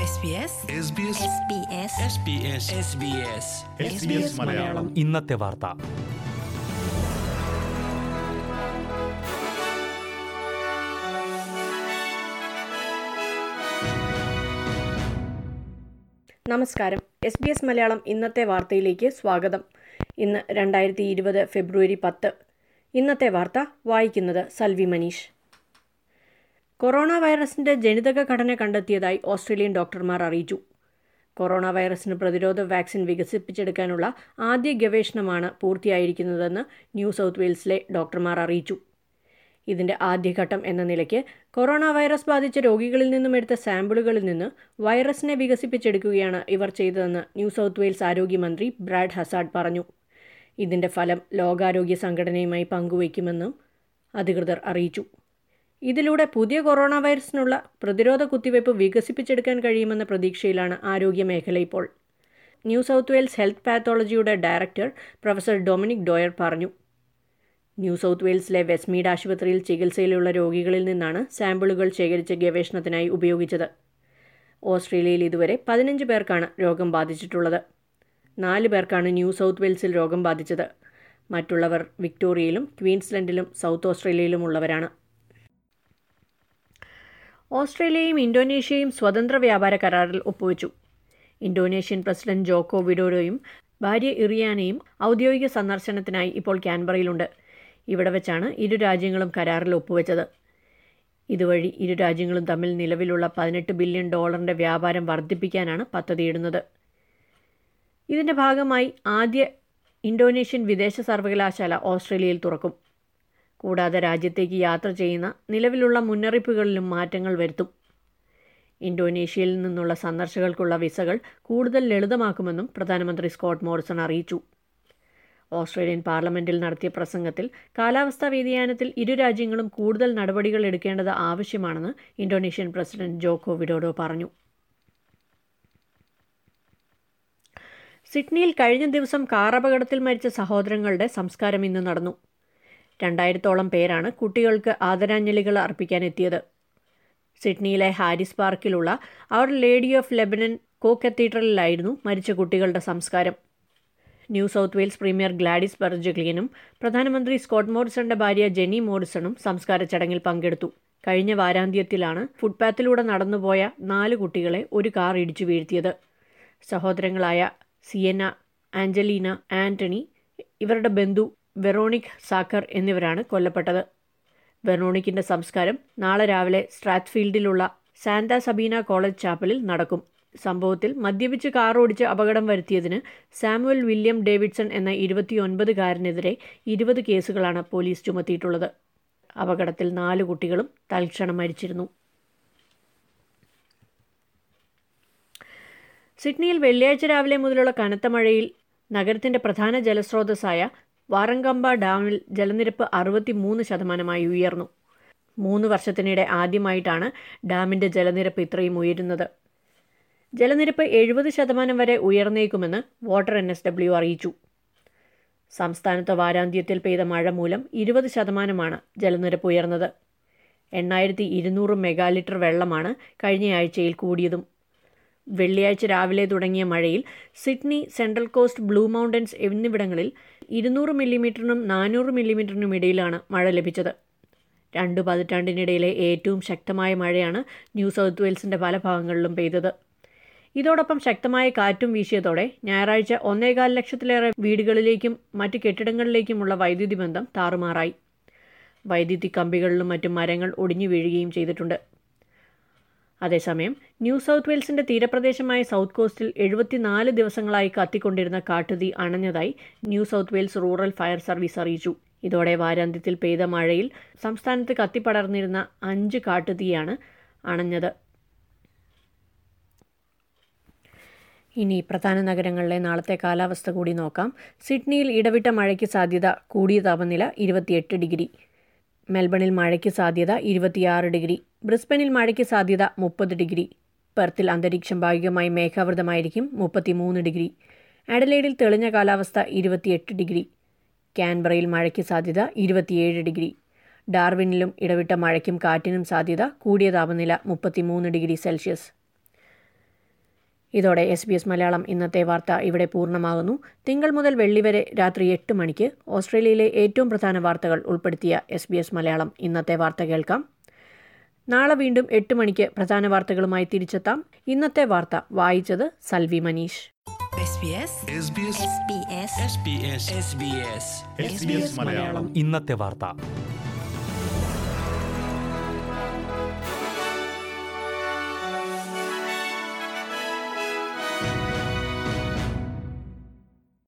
SBS Malayalam ഇന്നത്തെ വാർത്ത നമസ്കാരം എസ് ബി എസ് മലയാളം ഇന്നത്തെ വാർത്തയിലേക്ക് സ്വാഗതം ഇന്ന് രണ്ടായിരത്തി ഇരുപത് ഫെബ്രുവരി പത്ത് ഇന്നത്തെ വാർത്ത വായിക്കുന്നത് സൽവി മനീഷ് കൊറോണ വൈറസിന്റെ ജനിതക ഘടന കണ്ടെത്തിയതായി ഓസ്ട്രേലിയൻ ഡോക്ടർമാർ അറിയിച്ചു കൊറോണ വൈറസിന് പ്രതിരോധ വാക്സിൻ വികസിപ്പിച്ചെടുക്കാനുള്ള ആദ്യ ഗവേഷണമാണ് പൂർത്തിയായിരിക്കുന്നതെന്ന് ന്യൂ സൗത്ത് വെയിൽസിലെ ഡോക്ടർമാർ അറിയിച്ചു ഇതിന്റെ ആദ്യഘട്ടം എന്ന നിലയ്ക്ക് കൊറോണ വൈറസ് ബാധിച്ച രോഗികളിൽ നിന്നും എടുത്ത സാമ്പിളുകളിൽ നിന്ന് വൈറസിനെ വികസിപ്പിച്ചെടുക്കുകയാണ് ഇവർ ചെയ്തതെന്ന് ന്യൂ സൗത്ത് വെയിൽസ് ആരോഗ്യമന്ത്രി ബ്രാഡ് ഹസാഡ് പറഞ്ഞു ഇതിന്റെ ഫലം ലോകാരോഗ്യ സംഘടനയുമായി പങ്കുവയ്ക്കുമെന്നും അധികൃതർ അറിയിച്ചു ഇതിലൂടെ പുതിയ കൊറോണ വൈറസിനുള്ള പ്രതിരോധ കുത്തിവയ്പ് വികസിപ്പിച്ചെടുക്കാൻ കഴിയുമെന്ന പ്രതീക്ഷയിലാണ് ആരോഗ്യ മേഖല ഇപ്പോൾ ന്യൂ സൗത്ത് വെയിൽസ് ഹെൽത്ത് പാത്തോളജിയുടെ ഡയറക്ടർ പ്രൊഫസർ ഡൊമിനിക് ഡോയർ പറഞ്ഞു ന്യൂ സൗത്ത് വെയിൽസിലെ വെസ്റ്റ്മീഡ് ആശുപത്രിയിൽ ചികിത്സയിലുള്ള രോഗികളിൽ നിന്നാണ് സാമ്പിളുകൾ ശേഖരിച്ച് ഗവേഷണത്തിനായി ഉപയോഗിച്ചത് ഓസ്ട്രേലിയയിൽ ഇതുവരെ പതിനഞ്ച് പേർക്കാണ് രോഗം ബാധിച്ചിട്ടുള്ളത് നാല് പേർക്കാണ് ന്യൂ സൗത്ത് വെയിൽസിൽ രോഗം ബാധിച്ചത് മറ്റുള്ളവർ വിക്ടോറിയയിലും ക്വീൻസ്ലൻഡിലും സൗത്ത് ഓസ്ട്രേലിയയിലും ഉള്ളവരാണ് ഓസ്ട്രേലിയയും ഇന്തോനേഷ്യയും സ്വതന്ത്ര വ്യാപാര കരാറിൽ ഒപ്പുവെച്ചു ഇന്തോനേഷ്യൻ പ്രസിഡന്റ് ജോക്കോ വിഡോഡോയും ഭാര്യ ഇറിയാനയും ഔദ്യോഗിക സന്ദർശനത്തിനായി ഇപ്പോൾ ക്യാൻബറയിലുണ്ട് ഇവിടെ വെച്ചാണ് ഇരു രാജ്യങ്ങളും കരാറിൽ ഒപ്പുവെച്ചത് ഇതുവഴി ഇരു രാജ്യങ്ങളും തമ്മിൽ നിലവിലുള്ള പതിനെട്ട് ബില്യൺ ഡോളറിന്റെ വ്യാപാരം വർദ്ധിപ്പിക്കാനാണ് പദ്ധതിയിടുന്നത് ഇതിന്റെ ഭാഗമായി ആദ്യ ഇന്തോനേഷ്യൻ വിദേശ സർവകലാശാല ഓസ്ട്രേലിയയിൽ തുറക്കും കൂടാതെ രാജ്യത്തേക്ക് യാത്ര ചെയ്യുന്ന നിലവിലുള്ള മുന്നറിയിപ്പുകളിലും മാറ്റങ്ങൾ വരുത്തും ഇന്തോനേഷ്യയിൽ നിന്നുള്ള സന്ദർശകർക്കുള്ള വിസകൾ കൂടുതൽ ലളിതമാക്കുമെന്നും പ്രധാനമന്ത്രി സ്കോട്ട് മോറിസൺ അറിയിച്ചു ഓസ്ട്രേലിയൻ പാർലമെന്റിൽ നടത്തിയ പ്രസംഗത്തിൽ കാലാവസ്ഥാ വ്യതിയാനത്തിൽ ഇരു രാജ്യങ്ങളും കൂടുതൽ നടപടികൾ എടുക്കേണ്ടത് ആവശ്യമാണെന്ന് ഇന്തോനേഷ്യൻ പ്രസിഡന്റ് ജോക്കോ വിഡോഡോ പറഞ്ഞു സിഡ്നിയിൽ കഴിഞ്ഞ ദിവസം കാർ അപകടത്തിൽ മരിച്ച സഹോദരങ്ങളുടെ സംസ്കാരം ഇന്ന് നടന്നു രണ്ടായിരത്തോളം പേരാണ് കുട്ടികൾക്ക് ആദരാഞ്ജലികൾ അർപ്പിക്കാനെത്തിയത് സിഡ്നിയിലെ ഹാരിസ് പാർക്കിലുള്ള Our Lady of Lebanon co കത്തീഡ്രലിലായിരുന്നു മരിച്ച കുട്ടികളുടെ സംസ്കാരം New South Wales premier Gladys ബർജഗ്ലിയനും പ്രധാനമന്ത്രി സ്കോട്ട് മോറിസന്റെ ഭാര്യ ജെനി മോറിസണും സംസ്കാര ചടങ്ങിൽ പങ്കെടുത്തു കഴിഞ്ഞ വാരാന്ത്യത്തിലാണ് ഫുട്പാത്തിലൂടെ നടന്നുപോയ നാല് കുട്ടികളെ ഒരു കാർ ഇടിച്ചു വീഴ്ത്തിയത് സഹോദരങ്ങളായ സിയന ആഞ്ചലീന ആന്റണി ഇവരുടെ ബന്ധു വെറോണിക് സാക്കർ എന്നിവരാണ് കൊല്ലപ്പെട്ടത് വെറോണിക്കിന്റെ സംസ്കാരം നാളെ രാവിലെ സ്ട്രാത്ത്ഫീൽഡിലുള്ള സാന്താ സബീന കോളേജ് ചാപ്പലിൽ നടക്കും സംഭവത്തിൽ മദ്യപിച്ച് കാർ ഓടിച്ച് അപകടം വരുത്തിയതിന് സാമുവൽ വില്യം ഡേവിഡ്സൺ എന്ന ഇരുപത്തിയൊൻപതുകാരനെതിരെ ഇരുപത് കേസുകളാണ് പോലീസ് ചുമത്തിയിട്ടുള്ളത് അപകടത്തിൽ നാല് കുട്ടികളും തൽക്ഷണം മരിച്ചിരുന്നു സിഡ്നിയിൽ വെള്ളിയാഴ്ച രാവിലെ മുതലുള്ള കനത്ത മഴയിൽ നഗരത്തിന്റെ പ്രധാന ജലസ്രോതസ്സായ വാറങ്കമ്പ ഡാമിൽ ജലനിരപ്പ് അറുപത്തിമൂന്ന് ശതമാനമായി ഉയർന്നു മൂന്ന് വർഷത്തിനിടെ ആദ്യമായിട്ടാണ് ഡാമിന്റെ ജലനിരപ്പ് ഇത്രയും ഉയരുന്നത് ജലനിരപ്പ് എഴുപത് ശതമാനം വരെ ഉയർന്നേക്കുമെന്ന് വാട്ടർ എൻ എസ് ഡബ്ല്യു അറിയിച്ചു സംസ്ഥാനത്ത് വാരാന്ത്യത്തിൽ പെയ്ത മഴ മൂലം ഇരുപത് ശതമാനമാണ് ജലനിരപ്പ് ഉയർന്നത് എണ്ണായിരത്തി ഇരുന്നൂറ് മെഗാലിറ്റർ വെള്ളമാണ് കഴിഞ്ഞയാഴ്ചയിൽ കൂടിയതും വെള്ളിയാഴ്ച രാവിലെ തുടങ്ങിയ മഴയിൽ Sydney Central Coast Blue Mountains എന്നിവിടങ്ങളിൽ ഇരുന്നൂറ് മില്ലിമീറ്ററിനും നാനൂറ് മില്ലിമീറ്ററിനും ഇടയിലാണ് മഴ ലഭിച്ചത് രണ്ട് പതിറ്റാണ്ടിനിടയിലെ ഏറ്റവും ശക്തമായ മഴയാണ് ന്യൂ സൗത്ത് വെയിൽസിന്റെ പല ഭാഗങ്ങളിലും പെയ്തത് ഇതോടൊപ്പം ശക്തമായ കാറ്റും വീശിയതോടെ ഞായറാഴ്ച ഒന്നേകാൽ ലക്ഷത്തിലേറെ വീടുകളിലേക്കും മറ്റ് കെട്ടിടങ്ങളിലേക്കുമുള്ള വൈദ്യുതി ബന്ധം താറുമാറായി വൈദ്യുതി കമ്പികളിലും മറ്റും മരങ്ങൾ ഒടിഞ്ഞു വീഴുകയും ചെയ്തിട്ടുണ്ട് അതേസമയം ന്യൂ സൗത്ത് വെയിൽസിന്റെ തീരപ്രദേശമായ സൗത്ത് കോസ്റ്റിൽ എഴുപത്തിനാല് ദിവസങ്ങളായി കത്തിക്കൊണ്ടിരുന്ന കാട്ടുതീ അണഞ്ഞതായി New South Wales rural fire service അറിയിച്ചു ഇതോടെ വാരാന്ത്യത്തിൽ പെയ്ത മഴയിൽ സംസ്ഥാനത്ത് കത്തിപ്പടർന്നിരുന്ന അഞ്ച് കാട്ടുതീയാണ് അണഞ്ഞത് ഇനി പ്രധാന നഗരങ്ങളിലെ നാളത്തെ കാലാവസ്ഥ കൂടി നോക്കാം സിഡ്നിയിൽ ഇടവിട്ട മഴയ്ക്ക് സാധ്യത കൂടിയ താപനില ഇരുപത്തിയെട്ട് ഡിഗ്രി മെൽബണിൽ മഴയ്ക്ക് സാധ്യത ഇരുപത്തിയാറ് ഡിഗ്രി ബ്രിസ്ബനിൽ മഴയ്ക്ക് സാധ്യത മുപ്പത് ഡിഗ്രി പെർത്തിൽ അന്തരീക്ഷം ഭാഗികമായി മേഘാവൃതമായിരിക്കും മുപ്പത്തിമൂന്ന് ഡിഗ്രി അഡലേഡിൽ തെളിഞ്ഞ കാലാവസ്ഥ ഇരുപത്തിയെട്ട് ഡിഗ്രി കാൻബറയിൽ മഴയ്ക്ക് സാധ്യത ഇരുപത്തിയേഴ് ഡിഗ്രി ഡാർവിനിലും ഇടവിട്ട മഴയ്ക്കും കാറ്റിനും സാധ്യത കൂടിയ താപനില മുപ്പത്തിമൂന്ന് ഡിഗ്രി സെൽഷ്യസ് ഇതോടെ എസ് ബി എസ് മലയാളം ഇന്നത്തെ വാർത്ത ഇവിടെ പൂർണ്ണമാകുന്നു തിങ്കൾ മുതൽ വെള്ളി വരെ രാത്രി എട്ട് മണിക്ക് ഓസ്ട്രേലിയയിലെ ഏറ്റവും പ്രധാന വാർത്തകൾ ഉൾപ്പെടുത്തിയ എസ് ബി എസ് മലയാളം ഇന്നത്തെ വാർത്ത കേൾക്കാം നാളെ വീണ്ടും എട്ട് മണിക്ക് പ്രധാന വാർത്തകളുമായി തിരിച്ചെത്താം ഇന്നത്തെ വാർത്ത വായിച്ചത് Salvi Manish SBS SBS SBS SBS SBS SBS Malayalam ഇന്നത്തെ വാർത്ത